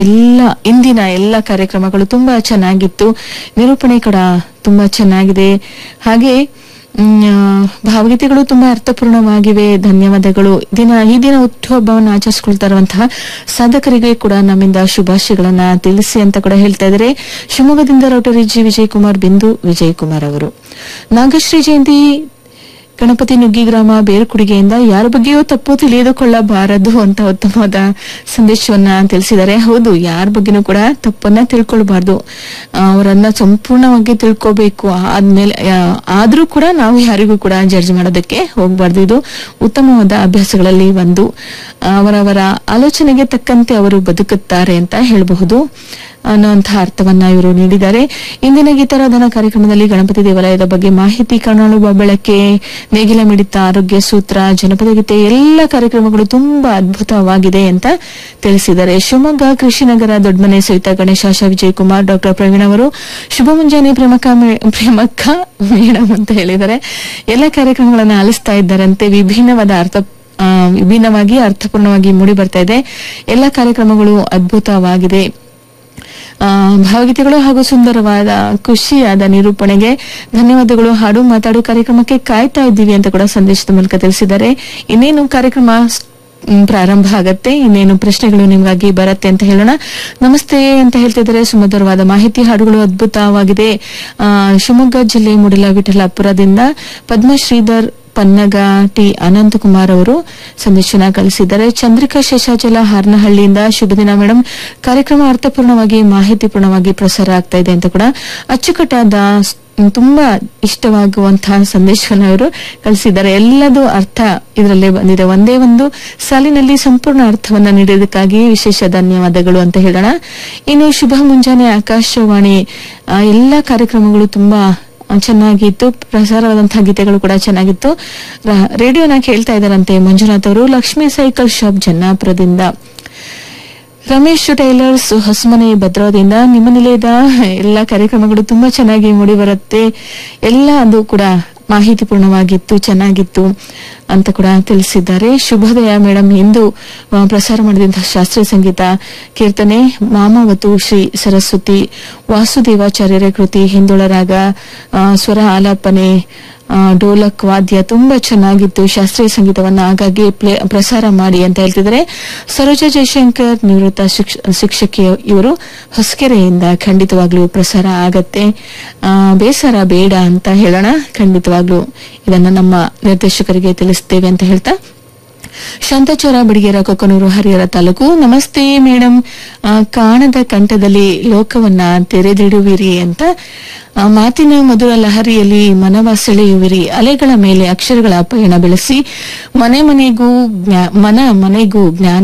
ಎಲ್ಲ ಇಂದಿನ ಎಲ್ಲ ಕಾರ್ಯಕ್ರಮಗಳು ತುಂಬಾ ಚೆನ್ನಾಗಿತ್ತು ನಿರೂಪಣೆ ಕೂಡ ತುಂಬಾ ಚೆನ್ನಾಗಿದೆ ಹಾಗೆ ಮ್, ಆ, ಭಾವಗೀತೆಗಳು ತುಂಬಾ ಅರ್ಥಪೂರ್ಣವಾಗಿವೆ ಧನ್ಯವಾದಗಳು ದಿನ ಈ ದಿನ ಹುಟ್ಟುಹಬ್ಬವನ್ನು ಆಚರಿಸ್ಕೊಳ್ತಾ ಇರುವಂತಹ ಸಾಧಕರಿಗೆ ಕೂಡ ನಮ್ಮಿಂದ ಶುಭಾಶಯಗಳನ್ನ ತಿಳಿಸಿ ಅಂತ ಕೂಡ ಹೇಳ್ತಾ ಇದ್ದಾರೆ ಶಿವಮೊಗ್ಗದಿಂದ ರೋಟರಿ ಜಿ ವಿಜಯ್ ಕುಮಾರ್ ಬಿಂದು ವಿಜಯ್ ಕುಮಾರ್ ಅವರು ನಾಗಶ್ರೀ ಜಯಂತಿ ಗಣಪತಿ ನುಗ್ಗಿ ಗ್ರಾಮ ಬೇರುಕುಡಿಗೆಯಿಂದ ಯಾರ ಬಗ್ಗೆಯೂ ತಪ್ಪು ತಿಳಿದುಕೊಳ್ಳಬಾರದು ಅಂತ ಉತ್ತಮವಾದ ಸಂದೇಶವನ್ನ ತಿಳಿಸಿದ್ದಾರೆ ಹೌದು ಯಾರ ಬಗ್ಗೆನೂ ಕೂಡ ತಪ್ಪನ್ನ ತಿಳ್ಕೊಳ್ಬಾರ್ದು ಆ, ಅವರನ್ನ ಸಂಪೂರ್ಣವಾಗಿ ತಿಳ್ಕೋಬೇಕು ಆದ್ಮೇಲೆ ಆ, ಆದ್ರೂ ಕೂಡ ನಾವು ಯಾರಿಗೂ ಕೂಡ ಜಡ್ಜ್ ಮಾಡೋದಕ್ಕೆ ಹೋಗ್ಬಾರ್ದು ಇದು ಉತ್ತಮವಾದ ಅಭ್ಯಾಸಗಳಲ್ಲಿ ಒಂದು ಅವರವರ ಆಲೋಚನೆಗೆ ತಕ್ಕಂತೆ ಅವರು ಬದುಕುತ್ತಾರೆ ಅಂತ ಹೇಳಬಹುದು ಅನ್ನುವಂತಹ ಅರ್ಥವನ್ನ ಇವರು ನೀಡಿದ್ದಾರೆ ಇಂದಿನ ಗೀತಾರಾಧನಾ ಕಾರ್ಯಕ್ರಮದಲ್ಲಿ ಗಣಪತಿ ದೇವಾಲಯದ ಬಗ್ಗೆ ಮಾಹಿತಿ ಕಣ್ಣಾಳುವ ಬೆಳಕೆ ನೇಗಿಲ ಮಿಡಿತ ಆರೋಗ್ಯ ಸೂತ್ರ ಜನಪದ ಗೀತೆ ಎಲ್ಲ ಕಾರ್ಯಕ್ರಮಗಳು ತುಂಬಾ ಅದ್ಭುತವಾಗಿದೆ ಅಂತ ತಿಳಿಸಿದ್ದಾರೆ ಶಿವಮೊಗ್ಗ ಕೃಷಿನಗರ ದೊಡ್ಡಮನೆ ಸಹಿತ ಗಣೇಶ ಆಶಾ ವಿಜಯ್ ಕುಮಾರ್ ಡಾಕ್ಟರ್ ಪ್ರವೀಣ್ ಅವರು ಶುಭ ಮುಂಜಾನೆ ಪ್ರೇಮಕ್ಕ ಮೇ- ಪ್ರೇಮಕ್ಕ ಮೇಡಮ್ ಅಂತ ಹೇಳಿದ್ದಾರೆ ಎಲ್ಲ ಕಾರ್ಯಕ್ರಮಗಳನ್ನ ಆಲಿಸ್ತಾ ಇದ್ದಾರಂತೆ ವಿಭಿನ್ನವಾದ ಅರ್ಥ ಆ, ವಿಭಿನ್ನವಾಗಿ ಅರ್ಥಪೂರ್ಣವಾಗಿ ಮೂಡಿ ಬರ್ತಾ ಇದೆ ಎಲ್ಲ ಕಾರ್ಯಕ್ರಮಗಳು ಅದ್ಭುತವಾಗಿದೆ ಆ, ಭಾವಗೀತೆಗಳು ಹಾಗೂ ಸುಂದರವಾದ ಖುಷಿಯಾದ ನಿರೂಪಣೆಗೆ ಧನ್ಯವಾದಗಳು ಹಾಡು ಮಾತಾಡು ಕಾರ್ಯಕ್ರಮಕ್ಕೆ ಕಾಯ್ತಾ ಇದ್ದೀವಿ ಅಂತ ಕೂಡ ಸಂದೇಶದ ಮೂಲಕ ತಿಳಿಸಿದ್ದಾರೆ ಇನ್ನೇನು ಕಾರ್ಯಕ್ರಮ ಸ್- ಮ್, ಪ್ರಾರಂಭ ಆಗತ್ತೆ ಇನ್ನೇನು ಪ್ರಶ್ನೆಗಳು ನಿಮಗಾಗಿ ಬರುತ್ತೆ ಅಂತ ಹೇಳೋಣ ನಮಸ್ತೆ ಅಂತ ಹೇಳ್ತಿದ್ದಾರೆ ಸುಮಧುರವಾದ ಮಾಹಿತಿ ಹಾಡುಗಳು ಅದ್ಭುತವಾಗಿದೆ ಆ, ಶಿವಮೊಗ್ಗ ಜಿಲ್ಲೆ ಮುಡಲ ವಿಠಲಾಪುರದಿಂದ ಪದ್ಮಶ್ರೀಧರ್ ಪನ್ನಗ ಟಿ ಅನಂತಕುಮಾರ್ ಅವರು ಸಂದೇಶನ ಕಳಿಸಿದ್ದಾರೆ ಚಂದ್ರಿಕಾ ಶೇಷಾಚಲ ಹಾರನಹಳ್ಳಿಯಿಂದ ಶುಭ ದಿನ ಮೇಡಮ್ ಕಾರ್ಯಕ್ರಮ ಅರ್ಥಪೂರ್ಣವಾಗಿ ಮಾಹಿತಿಪೂರ್ಣವಾಗಿ ಪ್ರಸಾರ ಆಗ್ತಾ ಇದೆ ಅಂತ ಕೂಡ ಅಚ್ಚುಕಟ್ಟಾದ ಸ್- ತುಂಬಾ ಇಷ್ಟವಾಗುವಂತಹ ಸಂದೇಶವನ್ನು ಅವರು ಕಳಿಸಿದ್ದಾರೆ ಎಲ್ಲದೂ ಅರ್ಥ ಇದರಲ್ಲೇ ಬಂದಿದೆ ಒಂದೇ ಒಂದು ಸಾಲಿನಲ್ಲಿ ಸಂಪೂರ್ಣ ಅರ್ಥವನ್ನ ನೀಡಿದ್ದಕ್ಕಾಗಿ ವಿಶೇಷ ಧನ್ಯವಾದಗಳು ಅಂತ ಹೇಳೋಣ ಇನ್ನು ಶುಭ ಮುಂಜಾನೆ ಆಕಾಶವಾಣಿ ಆ, ಎಲ್ಲಾ ಕಾರ್ಯಕ್ರಮಗಳು ತುಂಬಾ ಚೆನ್ನಾಗಿತ್ತು ಪ್ರಸಾರವಾದಂತಹ ಗೀತೆಗಳು ಕೂಡ ಚೆನ್ನಾಗಿತ್ತು ರ- ರೇಡಿಯೋನ ಕೇಳ್ತಾ ಇದ್ದಾರಂತೆ ಮಂಜುನಾಥ್ ಅವರು ಲಕ್ಷ್ಮೀ ಸೈಕಲ್ ಶಾಪ್ ಜನ್ನಾಪುರದಿಂದ ರಮೇಶ್ ಟೈಲರ್ಸ್ ಹೊಸಮನೆ ಭದ್ರಾವತಿಯಿಂದ ನಿಮ್ಮ ನಿಲಯದ ಎಲ್ಲ ಕಾರ್ಯಕ್ರಮಗಳು ತುಂಬಾ ಚೆನ್ನಾಗಿ ಮೂಡಿ ಬರುತ್ತೆ ಎಲ್ಲ ಅದು ಕೂಡ ಮಾಹಿತಿಪೂರ್ಣವಾಗಿತ್ತು ಚೆನ್ನಾಗಿತ್ತು ಅಂತ ಕೂಡ ತಿಳಿಸಿದ್ದಾರೆ ಶುಭೋದಯ ಮೇಡಮ್ ಇಂದು ಆ, ಪ್ರಸಾರ ಮಾಡಿದಂತಹ ಶಾಸ್ತ್ರೀಯ ಸಂಗೀತ ಕೀರ್ತನೆ ಮಾಮಾವತು ಶ್ರೀ ಸರಸ್ವತಿ ವಾಸುದೇವಾಚಾರ್ಯರ ಕೃತಿ ಹಿಂದೋಳ ರಾಗ ಆ, ಸ್ವರ ಆಲಾಪನೆ ಆ, ಡೋಲಕ್ ವಾದ್ಯ ತುಂಬಾ ಚೆನ್ನಾಗಿತ್ತು ಶಾಸ್ತ್ರೀಯ ಸಂಗೀತವನ್ನ ಆಗಾಗ್ಗೆ ಪ್ಲೇ ಪ್ರಸಾರ ಮಾಡಿ ಅಂತ ಹೇಳ್ತಿದ್ದಾರೆ ಸರೋಜಾ ಜಯಶಂಕರ್ ನಿವೃತ್ತ ಶಿಕ್ಷ- ಶಿಕ್ಷಕಿ ಇವರು ಹೊಸಕೆರೆಯಿಂದ ಖಂಡಿತವಾಗ್ಲೂ ಪ್ರಸಾರ ಆಗತ್ತೆ ಆ, ಬೇಸರ ಬೇಡ ಅಂತ ಹೇಳೋಣ ಖಂಡಿತವಾಗ್ಲೂ ಇದನ್ನ ನಮ್ಮ ನಿರ್ದೇಶಕರಿಗೆ ತಿಳಿಸ್ತೇವೆ ಅಂತ ಹೇಳ್ತಾ ಶಾಂತಾಚಾರ ಬಡಿಗೇರ ಕೊಕ್ಕನೂರು ಹರಿಹರ ತಾಲೂಕು ನಮಸ್ತೆ ಮೇಡಮ್ ಆ, ಕಾಣದ ಕಂಠದಲ್ಲಿ ಲೋಕವನ್ನ ತೆರೆದಿಡುವಿರಿ ಅಂತ ಆ, ಮಾತಿನ ಮಧುರ ಲಹರಿಯಲ್ಲಿ ಮನವ ಸೆಳೆಯುವಿರಿ ಅಲೆಗಳ ಮೇಲೆ ಅಕ್ಷರಗಳ ಪಯಣ ಬೆಳೆಸಿ ಮನೆ ಮನೆಗೂ ಜ್ಞಾ- ಮನ ಮನೆಗೂ ಜ್ಞಾನ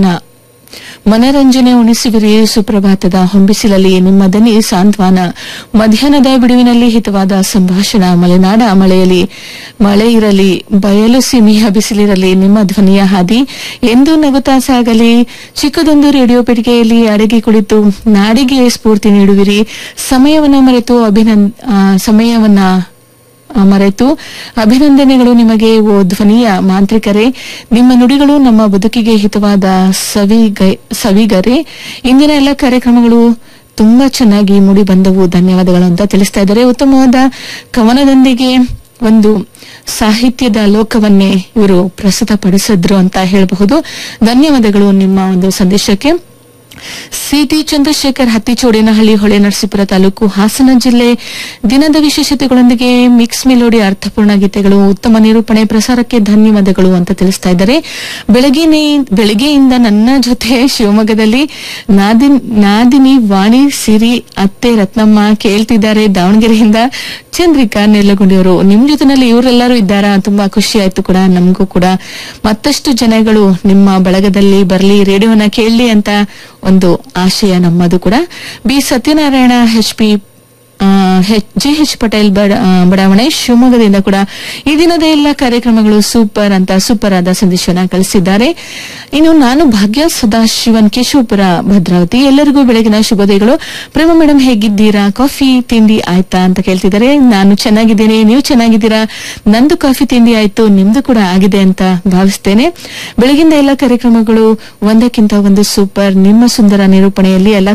ಮನರಂಜನೆ ಉಣಿಸುವಿರಿ ಸುಪ್ರಭಾತದ ಹೊಂಬಿಸಿಲಲ್ಲಿ ನಿಮ್ಮ ದನಿ ಸಾಂತ್ವನ ಮಧ್ಯಾಹ್ನದ ಬಿಡುವಿನಲ್ಲಿ ಹಿತವಾದ ಸಂಭಾಷಣ ಮಲೆನಾಡ ಮಳೆಯಲ್ಲಿ ಮಳೆ ಇರಲಿ ಬಯಲು ಸಿಮಿಯ ಬಿಸಿಲಿರಲಿ ನಿಮ್ಮ ಧ್ವನಿಯ ಹಾದಿ ಎಂದು ನಗುತ್ತಾ ಸಾಗಲಿ ಚಿಕ್ಕದೊಂದು ರೇಡಿಯೋ ಪೆಟ್ಟಿಗೆಯಲ್ಲಿ ಅಡಗಿ ಕುಳಿತು ನಾಡಿಗೆ ಸ್ಫೂರ್ತಿ ನೀಡುವಿರಿ ಸಮಯವನ್ನ ಮರೆತು ಅಭಿನಂದ ಆ, ಸಮಯವನ್ನ ಆ, ಮರೆತು ಅಭಿನಂದನೆಗಳು ನಿಮಗೆ ಓ ಧ್ವನಿಯ ಮಾಂತ್ರಿಕರೇ ನಿಮ್ಮ ನುಡಿಗಳು ನಮ್ಮ ಬದುಕಿಗೆ ಹಿತವಾದ ಸವಿಗೈ ಸವಿಗರೆ ಇಂದಿನ ಎಲ್ಲ ಕಾರ್ಯಕ್ರಮಗಳು ತುಂಬಾ ಚೆನ್ನಾಗಿ ಮೂಡಿ ಬಂದವು ಧನ್ಯವಾದಗಳು ಅಂತ ತಿಳಿಸ್ತಾ ಇದ್ದಾರೆ ಉತ್ತಮವಾದ ಕವನದೊಂದಿಗೆ ಒಂದು ಸಾಹಿತ್ಯದ ಲೋಕವನ್ನೇ ಇವರು ಪ್ರಸ್ತುತಪಡಿಸಿದ್ರು ಅಂತ ಹೇಳಬಹುದು ಧನ್ಯವಾದಗಳು ನಿಮ್ಮ ಒಂದು ಸಂದೇಶಕ್ಕೆ ಸಿಟಿ ಚಂದ್ರಶೇಖರ್ ಹತ್ತಿಚೋಡೇನಹಳ್ಳಿ ಹೊಳೆ ನರಸೀಪುರ ತಾಲೂಕು ಹಾಸನ ಜಿಲ್ಲೆ ದಿನದ ವಿಶೇಷತೆಗಳೊಂದಿಗೆ ಮಿಕ್ಸ್ ಮೆಲೋಡಿ ಅರ್ಥಪೂರ್ಣ ಗೀತೆಗಳು ಉತ್ತಮ ನಿರೂಪಣೆ ಪ್ರಸಾರಕ್ಕೆ ಧನ್ಯವಾದಗಳು ಅಂತ ತಿಳಿಸ್ತಾ ಇದ್ದಾರೆ ಬೆಳಗ್ಗೆನೆ ಬೆಳಗ್ಗೆಯಿಂದ ನನ್ನ ಜೊತೆ ಶಿವಮೊಗ್ಗದಲ್ಲಿ ನಾದಿನ್ ನಾದಿನಿ ವಾಣಿ ಸಿರಿ ಅತ್ತೆ ರತ್ನಮ್ಮ ಕೇಳ್ತಿದ್ದಾರೆ ದಾವಣಗೆರೆಯಿಂದ ಚಂದ್ರಿಕಾ ನೆಲ್ಲಗೊಂಡಿಯವರು ನಿಮ್ ಜೊತೆನಲ್ಲಿ ಇವರೆಲ್ಲರೂ ಇದ್ದಾರಾ ತುಂಬಾ ಖುಷಿ ಆಯ್ತು ಕೂಡ ನಮಗೂ ಕೂಡ ಮತ್ತಷ್ಟು ಜನಗಳು ನಿಮ್ಮ ಬಳಗದಲ್ಲಿ ಬರಲಿ ರೇಡಿಯೋನ ಕೇಳಲಿ ಅಂತ ಒಂದು ಆಶಯ ನಮ್ಮದು ಕೂಡ B Satyanarayana H P J H Patel ಬಡ- ಆ, ಬಡಾವಣೆ ಶಿವಮೊಗ್ಗದಿಂದ ಕೂಡ ಈ ದಿನದ ಎಲ್ಲ ಕಾರ್ಯಕ್ರಮಗಳು ಸೂಪರ್ ಅಂತ ಸೂಪರ್ ಆದ ಸಂದೇಶವನ್ನ ಕಳಿಸಿದ್ದಾರೆ ಇನ್ನು ನಾನು ಭಾಗ್ಯ ಸದಾಶಿವನ್ ಕೇಶವಪುರ ಭದ್ರಾವತಿ ಎಲ್ಲರಿಗೂ ಬೆಳಗಿನ ಶುಭೋದಯಗಳು ಪ್ರೇಮ ಮೇಡಮ್ ಹೇಗಿದ್ದೀರಾ ಕಾಫಿ ತಿಂಡಿ ಆಯ್ತಾ ಅಂತ ಕೇಳ್ತಿದ್ದಾರೆ ನಾನು ಚೆನ್ನಾಗಿದ್ದೇನೆ ನೀವು ಚೆನ್ನಾಗಿದ್ದೀರಾ ನಂದು ಕಾಫಿ ತಿಂಡಿ ಆಯ್ತು ನಿಮ್ದು ಕೂಡ ಆಗಿದೆ ಅಂತ ಭಾವಿಸ್ತೇನೆ ಬೆಳಗಿಂದ ಎಲ್ಲ ಕಾರ್ಯಕ್ರಮಗಳು ಒಂದಕ್ಕಿಂತ ಒಂದು ಸೂಪರ್ ನಿಮ್ಮ ಸುಂದರ ನಿರೂಪಣೆಯಲ್ಲಿ ಎಲ್ಲ